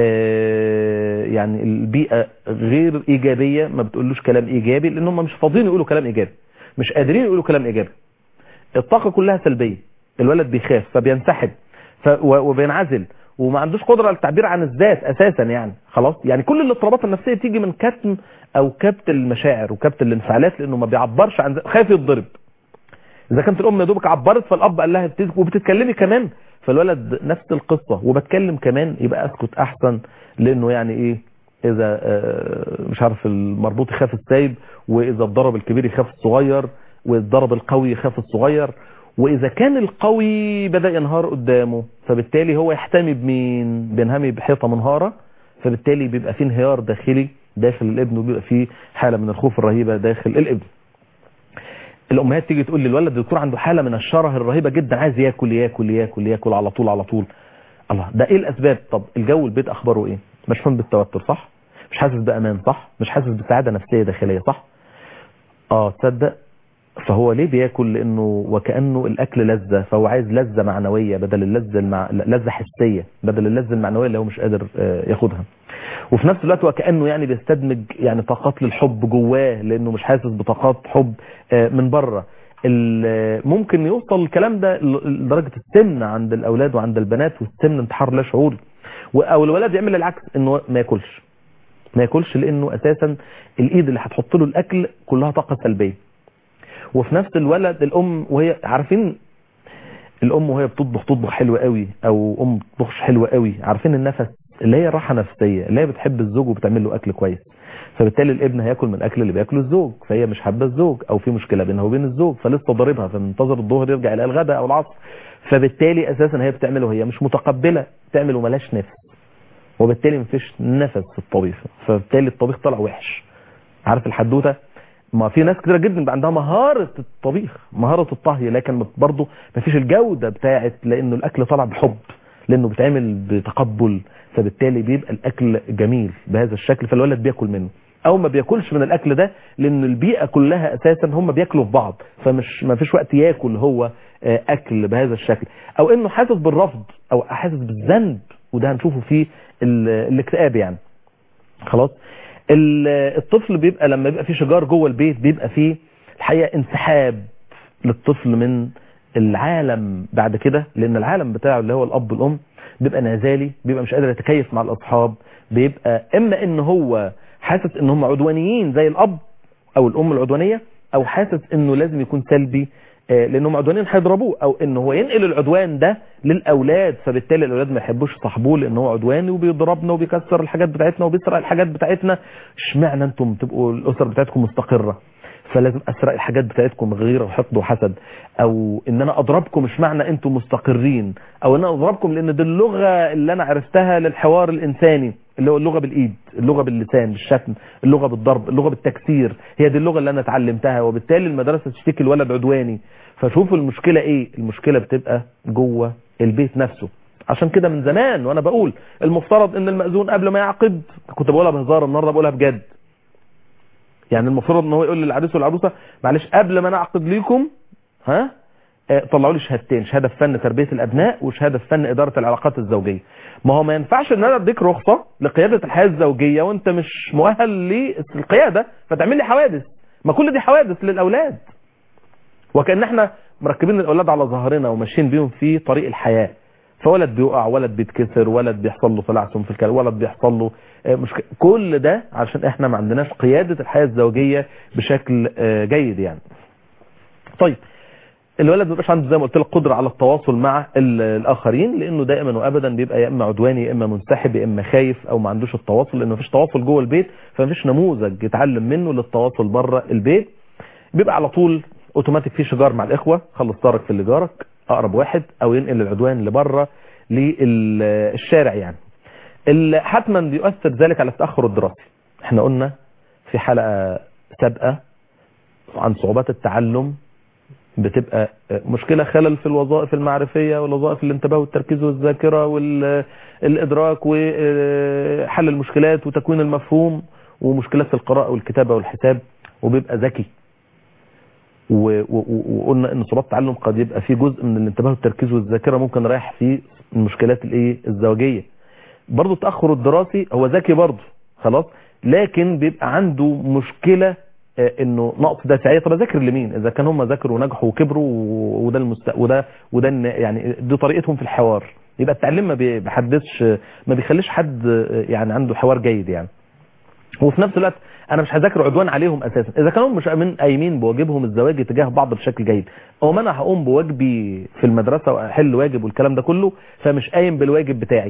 آه يعني البيئه غير ايجابيه ما بتقولوش كلام ايجابي لان هم مش فاضيين يقولوا كلام ايجابي مش قادرين يقولوا كلام ايجابي الطاقه كلها سلبيه الولد بيخاف فبينسحب ف وبينعزل وما عندوش قدره على التعبير عن الذات اساسا يعني خلاص يعني كل الاضطرابات النفسيه تيجي من كتم او كبت المشاعر وكبت الانفعالات لانه ما بيعبرش عن ذات خايف يتضرب اذا كانت الام يا دوبك عبرت فالاب قال لها وبتتكلمي كمان فالولد نفس القصه وبتكلم كمان يبقى اسكت احسن لانه يعني ايه اذا مش عارف المربوط يخاف السايب واذا الضرب الكبير يخاف الصغير والضرب القوي يخاف الصغير واذا كان القوي بدا ينهار قدامه فبالتالي هو يحتمي بمين بينهمي بحيطه منهاره فبالتالي بيبقى فيه انهيار داخلي داخل الابن وبيبقى فيه حاله من الخوف الرهيبه داخل الابن الامهات تيجي تقول للولد الدكتور عنده حاله من الشره الرهيبه جدا عايز ياكل ياكل ياكل ياكل على طول على طول الله ده ايه الاسباب طب الجو البيت اخباره ايه مشحون بالتوتر صح مش حاسس بامان صح مش حاسس بسعاده نفسيه داخليه صح اه تصدق فهو ليه بياكل لانه وكانه الاكل لذه فهو عايز لذه معنويه بدل اللذه المع... لذه حسيه بدل اللذه المعنويه اللي هو مش قادر ياخدها وفي نفس الوقت وكانه يعني بيستدمج يعني طاقات للحب جواه لانه مش حاسس بطاقات حب من بره ممكن يوصل الكلام ده لدرجه السمن عند الاولاد وعند البنات والسمن انتحار لا شعوري او الولد يعمل العكس انه ما ياكلش ما ياكلش لانه اساسا الايد اللي هتحط له الاكل كلها طاقه سلبيه وفي نفس الولد الام وهي عارفين الام وهي بتطبخ تطبخ حلوه قوي او ام بتطبخش حلوه قوي عارفين النفس اللي هي راحه نفسيه اللي هي بتحب الزوج وبتعمل له اكل كويس فبالتالي الابن هياكل من الاكل اللي بياكله الزوج فهي مش حابه الزوج او في مشكله بينها وبين الزوج فلسه ضاربها فمنتظر الظهر يرجع الى الغداء او العصر فبالتالي اساسا هي بتعمل وهي مش متقبله تعمل وملاش نفس وبالتالي مفيش نفس في الطبيخ فبالتالي الطبيخ طلع وحش عارف الحدوته ما في ناس كتير جدا بيبقى عندها مهارة الطبيخ مهارة الطهي لكن برضه ما فيش الجودة بتاعت لانه الاكل طلع بحب لانه بيتعمل بتقبل فبالتالي بيبقى الاكل جميل بهذا الشكل فالولد بياكل منه او ما بياكلش من الاكل ده لان البيئة كلها اساسا هم بياكلوا في بعض فمش ما فيش وقت ياكل هو اكل بهذا الشكل او انه حاسس بالرفض او حاسس بالذنب وده هنشوفه في الاكتئاب يعني خلاص الطفل بيبقى لما بيبقى فيه شجار جوه البيت بيبقى فيه الحقيقة انسحاب للطفل من العالم بعد كده لان العالم بتاعه اللي هو الاب والام بيبقى نازالي بيبقى مش قادر يتكيف مع الاصحاب بيبقى اما ان هو حاسس ان هم عدوانيين زي الاب او الام العدوانية او حاسس انه لازم يكون سلبي لانهم عدوانيين هيضربوه او ان هو ينقل العدوان ده للاولاد فبالتالي الاولاد ما يحبوش يصاحبوه لان هو عدواني وبيضربنا وبيكسر الحاجات بتاعتنا وبيسرق الحاجات بتاعتنا اشمعنى انتم تبقوا الاسر بتاعتكم مستقره فلازم اسرق الحاجات بتاعتكم غير وحقد وحسد او ان انا اضربكم مش معنى انتم مستقرين او ان انا اضربكم لان دي اللغه اللي انا عرفتها للحوار الانساني اللي هو اللغه بالايد اللغه باللسان بالشتم اللغه بالضرب اللغه بالتكسير هي دي اللغه اللي انا اتعلمتها وبالتالي المدرسه تشتكي الولد عدواني فشوفوا المشكله ايه المشكله بتبقى جوه البيت نفسه عشان كده من زمان وانا بقول المفترض ان المأذون قبل ما يعقد كنت بقولها بهزار النهارده بقولها بجد يعني المفروض ان هو يقول للعريس والعروسه معلش قبل ما نعقد ليكم ها آه، طلعوا لي شهادتين شهاده في فن تربيه الابناء وشهاده في فن اداره العلاقات الزوجيه ما هو ما ينفعش ان انا اديك رخصه لقياده الحياه الزوجيه وانت مش مؤهل للقياده فتعمل لي حوادث ما كل دي حوادث للاولاد وكان احنا مركبين الاولاد على ظهرنا وماشيين بيهم في طريق الحياه فولد بيقع ولد بيتكسر ولد بيحصل له تلعثم في الكلى ولد بيحصل له آه، مشك... كل ده عشان احنا ما عندناش قياده الحياه الزوجيه بشكل آه، جيد يعني طيب الولد ما بيبقاش عنده زي ما قلت لك قدره على التواصل مع ال- الاخرين لانه دائما وابدا بيبقى يا اما عدواني يا اما منسحب يا اما خايف او ما عندوش التواصل لانه مفيش تواصل جوه البيت فمفيش نموذج يتعلم منه للتواصل بره البيت بيبقى على طول اوتوماتيك في شجار مع الاخوه خلص طارق في اللي جارك اقرب واحد او ينقل العدوان لبره للشارع يعني ال- حتما بيؤثر ذلك على التاخر الدراسي احنا قلنا في حلقه سابقه عن صعوبات التعلم بتبقى مشكلة خلل في الوظائف المعرفية والوظائف الانتباه والتركيز والذاكرة والإدراك وحل المشكلات وتكوين المفهوم ومشكلات في القراءة والكتابة والحساب وبيبقى ذكي و- و- وقلنا ان صعوبات التعلم قد يبقى في جزء من الانتباه والتركيز والذاكرة ممكن رايح في المشكلات الايه الزوجية برضه التأخر الدراسي هو ذكي برضه خلاص لكن بيبقى عنده مشكلة آه، انه نقص دافعيه طب اذاكر لمين اذا كان هم ذاكروا ونجحوا وكبروا و- وده المست... وده وده الن- يعني دي طريقتهم في الحوار يبقى التعليم ما بي- بيحدثش ما بيخليش حد آه، يعني عنده حوار جيد يعني وفي نفس الوقت انا مش هذاكر عدوان عليهم اساسا اذا كانوا مش قايمين قايمين بواجبهم الزواجي تجاه بعض بشكل جيد او انا هقوم بواجبي في المدرسه واحل واجب والكلام ده كله فمش قايم بالواجب بتاعي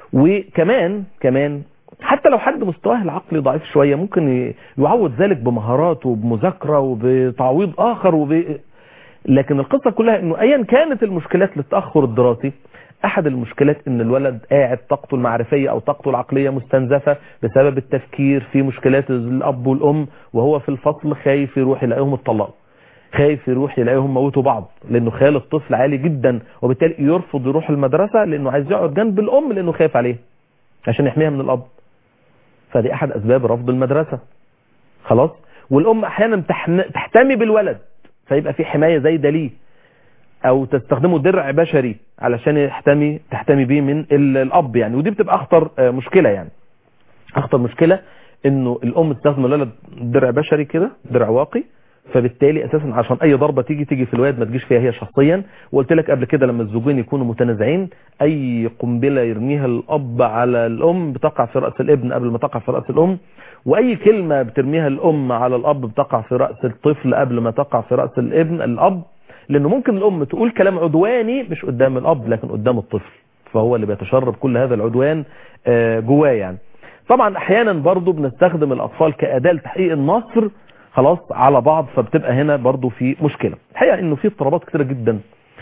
وكمان كمان حتى لو حد مستواه العقلي ضعيف شويه ممكن ي- يعوض ذلك بمهارات وبمذاكره وبتعويض اخر وب... لكن القصه كلها انه ايا كانت المشكلات للتاخر الدراسي احد المشكلات ان الولد قاعد طاقته المعرفيه او طاقته العقليه مستنزفه بسبب التفكير في مشكلات الاب والام وهو في الفصل خايف يروح يلاقيهم اتطلقوا خايف يروح يلاقيهم موتوا بعض لانه خيال الطفل عالي جدا وبالتالي يرفض يروح المدرسه لانه عايز يقعد جنب الام لانه خايف عليها عشان يحميها من الاب فدي احد اسباب رفض المدرسه خلاص والام احيانا تحن- تحتمي بالولد فيبقى في حمايه زايده ليه او تستخدمه درع بشري علشان يحتمي تحتمي بيه من ال- الاب يعني ودي بتبقى اخطر آه، مشكله يعني اخطر مشكله انه الام تستخدم الولد درع بشري كده درع واقي فبالتالي اساسا عشان اي ضربه تيجي تيجي في الواد ما تجيش فيها هي شخصيا وقلت لك قبل كده لما الزوجين يكونوا متنازعين اي قنبله يرميها الاب على الام بتقع في راس الابن قبل ما تقع في راس الام واي كلمه بترميها الام على الاب بتقع في راس الطفل قبل ما تقع في راس الابن الاب لانه ممكن الام تقول كلام عدواني مش قدام الاب لكن قدام الطفل فهو اللي بيتشرب كل هذا العدوان آه، جواه يعني طبعا احيانا برضو بنستخدم الاطفال كاداه لتحقيق النصر خلاص على بعض فبتبقى هنا برضو في مشكله الحقيقه انه في اضطرابات كتيره جدا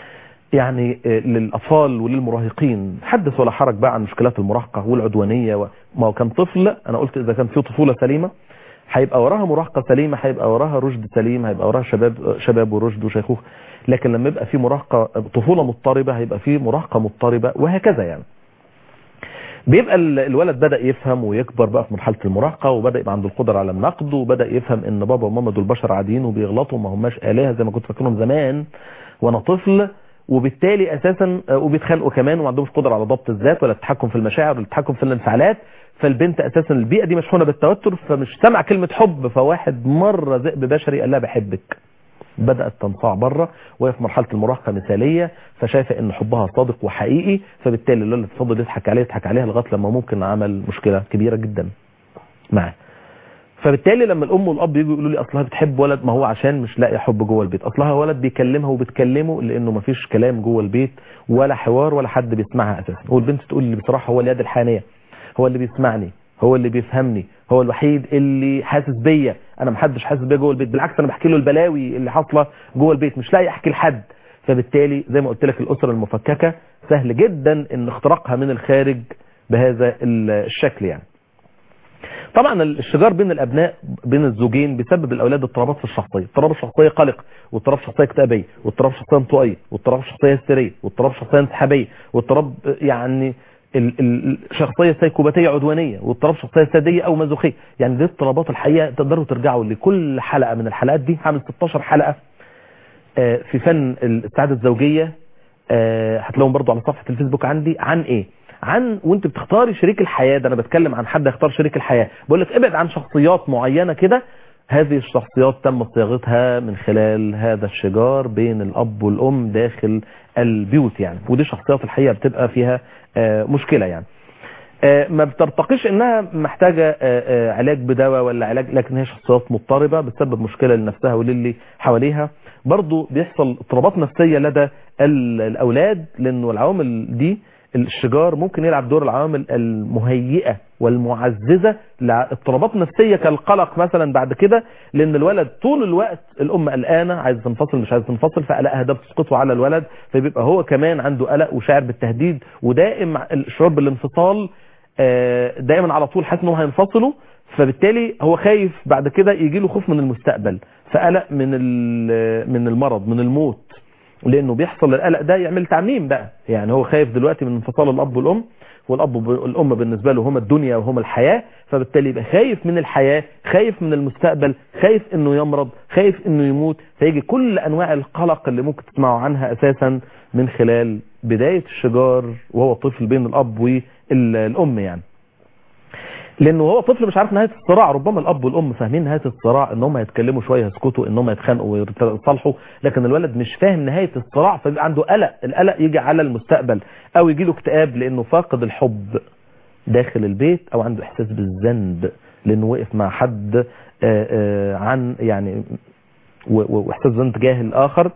يعني آه، للاطفال وللمراهقين حدث ولا حرج بقى عن مشكلات المراهقه والعدوانيه و... ما هو كان طفل انا قلت اذا كان في طفوله سليمه هيبقى وراها مراهقه سليمه هيبقى وراها رشد سليم هيبقى وراها شباب شباب ورشد وشيخوخه لكن لما يبقى في مراهقه طفوله مضطربه هيبقى في مراهقه مضطربه وهكذا يعني بيبقى ال- الولد بدأ يفهم ويكبر بقى في مرحلة المراهقة وبدأ يبقى عنده القدرة على النقد وبدأ يفهم ان بابا وماما دول بشر عاديين وبيغلطوا ما هماش آلهة زي ما كنت فاكرهم زمان وانا طفل وبالتالي اساسا آه، وبيتخانقوا كمان وما عندهمش قدرة على ضبط الذات ولا التحكم في المشاعر ولا التحكم في الانفعالات فالبنت اساسا البيئة دي مشحونة بالتوتر فمش سامع كلمة حب فواحد مرة ذئب بشري قال لها بحبك بدأت تنصاع بره وهي في مرحلة المراهقة مثالية فشايفة ان حبها صادق وحقيقي فبالتالي الولد فضل يضحك عليها يضحك عليها لغاية لما ممكن عمل مشكلة كبيرة جدا معاه فبالتالي لما الام والاب يجوا يقولوا لي اصلها بتحب ولد ما هو عشان مش لاقي حب جوه البيت اصلها ولد بيكلمها وبتكلمه لانه ما فيش كلام جوه البيت ولا حوار ولا حد بيسمعها اساسا والبنت تقول لي بصراحه هو اليد الحانيه هو اللي بيسمعني هو اللي بيفهمني هو الوحيد اللي حاسس بيا انا محدش حاسس بيا جوه البيت بالعكس انا بحكي له البلاوي اللي حاصله جوه البيت مش لاقي احكي لحد فبالتالي زي ما قلت لك الاسره المفككه سهل جدا ان اختراقها من الخارج بهذا ال- الشكل يعني طبعا الشجار بين الابناء بين الزوجين بيسبب الاولاد اضطرابات في الشخصيه اضطراب الشخصيه قلق واضطراب شخصيه اكتئابيه واضطراب شخصيه انطوائيه واضطراب شخصيه هستيريه واضطراب شخصيه انسحابيه واضطراب يعني ال- ال- الشخصيه سيكوباتيه عدوانيه واضطراب شخصيه ساديه او مازوخيه يعني دي اضطرابات الحقيقه تقدروا ترجعوا لكل حلقه من الحلقات دي هعمل 16 حلقه آه، في فن السعاده الزوجيه آه، هتلاقوهم برضو على صفحه الفيسبوك عندي عن ايه عن وانت بتختاري شريك الحياه ده انا بتكلم عن حد يختار شريك الحياه بقول لك ابعد عن شخصيات معينه كده هذه الشخصيات تم صياغتها من خلال هذا الشجار بين الاب والام داخل البيوت يعني ودي شخصيات الحقيقه بتبقى فيها آه، مشكله يعني آه، ما بترتقيش انها محتاجه آه، آه، علاج بدواء ولا علاج لكن هي شخصيات مضطربه بتسبب مشكله لنفسها وللي حواليها برضو بيحصل اضطرابات نفسيه لدى ال- الاولاد لانه العوامل دي الشجار ممكن يلعب دور العوامل المهيئه والمعززه لاضطرابات نفسيه كالقلق مثلا بعد كده لان الولد طول الوقت الام قلقانه عايزه تنفصل مش عايزه تنفصل فقلقها ده بتسقطه على الولد فبيبقى هو كمان عنده قلق وشاعر بالتهديد ودائم الشعور بالانفصال آه، دايما على طول حاسس ان هو هينفصلوا فبالتالي هو خايف بعد كده يجي له خوف من المستقبل فقلق من ال- من المرض من الموت لانه بيحصل القلق ده يعمل تعميم بقى يعني هو خايف دلوقتي من انفصال الاب والام والاب والام بالنسبه له هما الدنيا وهما الحياه فبالتالي يبقى خايف من الحياه خايف من المستقبل خايف انه يمرض خايف انه يموت فيجي كل انواع القلق اللي ممكن تسمعوا عنها اساسا من خلال بدايه الشجار وهو طفل بين الاب والام يعني لانه هو طفل مش عارف نهايه الصراع ربما الاب والام فاهمين نهايه الصراع ان هم يتكلموا شويه يسكتوا ان هم يتخانقوا ويتصالحوا لكن الولد مش فاهم نهايه الصراع فبيبقى عنده قلق القلق يجي على المستقبل او يجي له اكتئاب لانه فاقد الحب داخل البيت او عنده احساس بالذنب لانه وقف مع حد آه، آه، عن يعني و- و- واحساس ذنب تجاه الاخر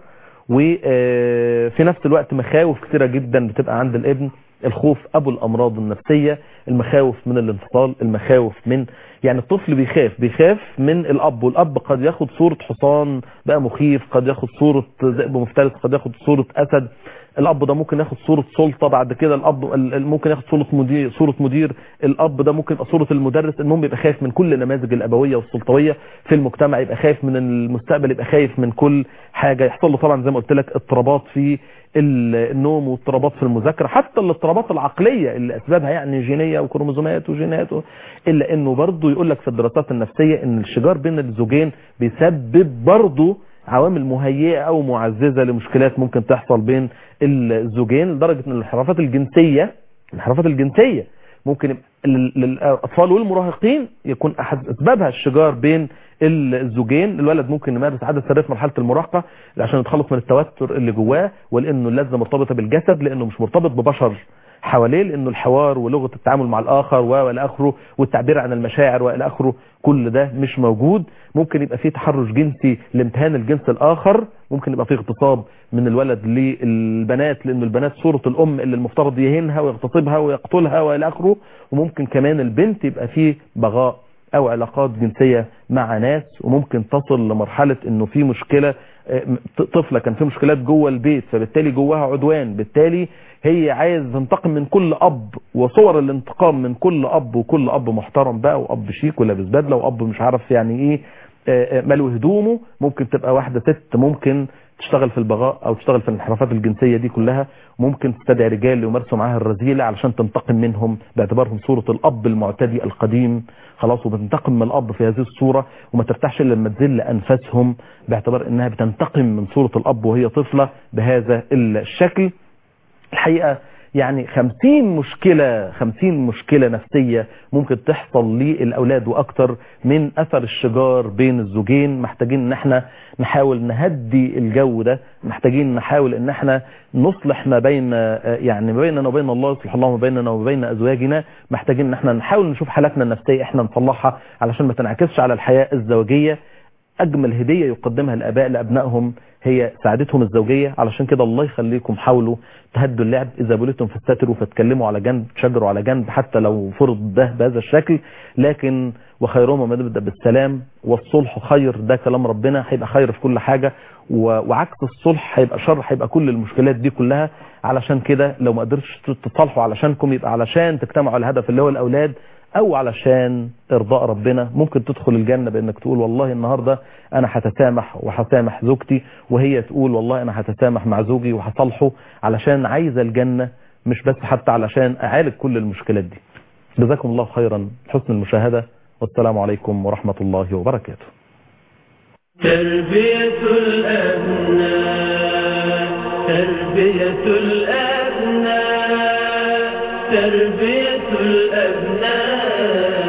وفي نفس الوقت مخاوف كثيره جدا بتبقى عند الابن الخوف ابو الامراض النفسيه المخاوف من الانفصال المخاوف من يعني الطفل بيخاف بيخاف من الاب والاب قد ياخد صوره حصان بقى مخيف قد ياخد صوره ذئب مفترس قد ياخد صوره اسد الاب ده ممكن ياخد صوره سلطه بعد كده الاب ال- ال- ممكن ياخد صوره مدير صوره مدير الاب ده ممكن يبقى صوره المدرس المهم يبقى خايف من كل النماذج الابويه والسلطويه في المجتمع يبقى خايف من المستقبل يبقى خايف من كل حاجه يحصل له طبعا زي ما قلت لك اضطرابات في ال- النوم واضطرابات في المذاكره حتى الاضطرابات العقليه اللي اسبابها يعني جينيه وكروموزومات وجينات و... الا انه برضه يقول لك في الدراسات النفسيه ان الشجار بين الزوجين بيسبب برضه عوامل مهيئه او معززه لمشكلات ممكن تحصل بين الزوجين لدرجه ان الانحرافات الجنسيه الانحرافات الجنسيه ممكن يبقى لل- للاطفال والمراهقين يكون احد اسبابها الشجار بين الزوجين الولد ممكن يمارس عاده سريه في مرحله المراهقه عشان يتخلص من التوتر اللي جواه ولانه اللذه مرتبطه بالجسد لانه مش مرتبط ببشر حواليه لانه الحوار ولغه التعامل مع الاخر و- والى اخره والتعبير عن المشاعر والى اخره كل ده مش موجود ممكن يبقى فيه تحرش جنسي لامتهان الجنس الاخر ممكن يبقى فيه اغتصاب من الولد للبنات لانه البنات صوره الام اللي المفترض يهينها ويغتصبها ويقتلها والى اخره وممكن كمان البنت يبقى فيه بغاء او علاقات جنسيه مع ناس وممكن تصل لمرحله انه في مشكله آه، ط- طفله كان في مشكلات جوه البيت فبالتالي جواها عدوان بالتالي هي عايز تنتقم من كل اب وصور الانتقام من كل اب وكل اب محترم بقى واب شيك ولابس بدله واب مش عارف يعني ايه آه، آه، ملو هدومه ممكن تبقى واحده ست ممكن تشتغل في البغاء او تشتغل في الانحرافات الجنسيه دي كلها ممكن تستدعي رجال يمارسوا معاها الرذيله علشان تنتقم منهم باعتبارهم صوره الاب المعتدي القديم خلاص وبتنتقم من الاب في هذه الصوره وما ترتاحش الا لما تذل انفاسهم باعتبار انها بتنتقم من صوره الاب وهي طفله بهذا الشكل الحقيقة يعني خمسين مشكلة خمسين مشكلة نفسية ممكن تحصل للأولاد وأكتر من أثر الشجار بين الزوجين محتاجين ان احنا نحاول نهدي الجو ده محتاجين نحاول ان احنا نصلح ما بين آه، يعني ما بيننا وبين الله يصلح الله ما بيننا وبين أزواجنا محتاجين ان احنا نحاول نشوف حالاتنا النفسية احنا نصلحها علشان ما تنعكسش على الحياة الزوجية اجمل هديه يقدمها الاباء لابنائهم هي سعادتهم الزوجيه علشان كده الله يخليكم حاولوا تهدوا اللعب اذا بليتم فاستتروا فاتكلموا على جنب تشجروا على جنب حتى لو فرض ده بهذا الشكل لكن وخيرهما ما يبدا بالسلام والصلح خير ده كلام ربنا هيبقى خير في كل حاجه و- وعكس الصلح هيبقى شر هيبقى كل المشكلات دي كلها علشان كده لو ما قدرتش تتصالحوا علشانكم يبقى علشان تجتمعوا على الهدف اللي هو الاولاد او علشان ارضاء ربنا ممكن تدخل الجنة بانك تقول والله النهاردة انا هتسامح وهسامح زوجتي وهي تقول والله انا هتسامح مع زوجي وهصالحه علشان عايزة الجنة مش بس حتى علشان اعالج كل المشكلات دي جزاكم الله خيرا حسن المشاهدة والسلام عليكم ورحمة الله وبركاته تربية الأبناء تربية الأبناء تربية الأبناء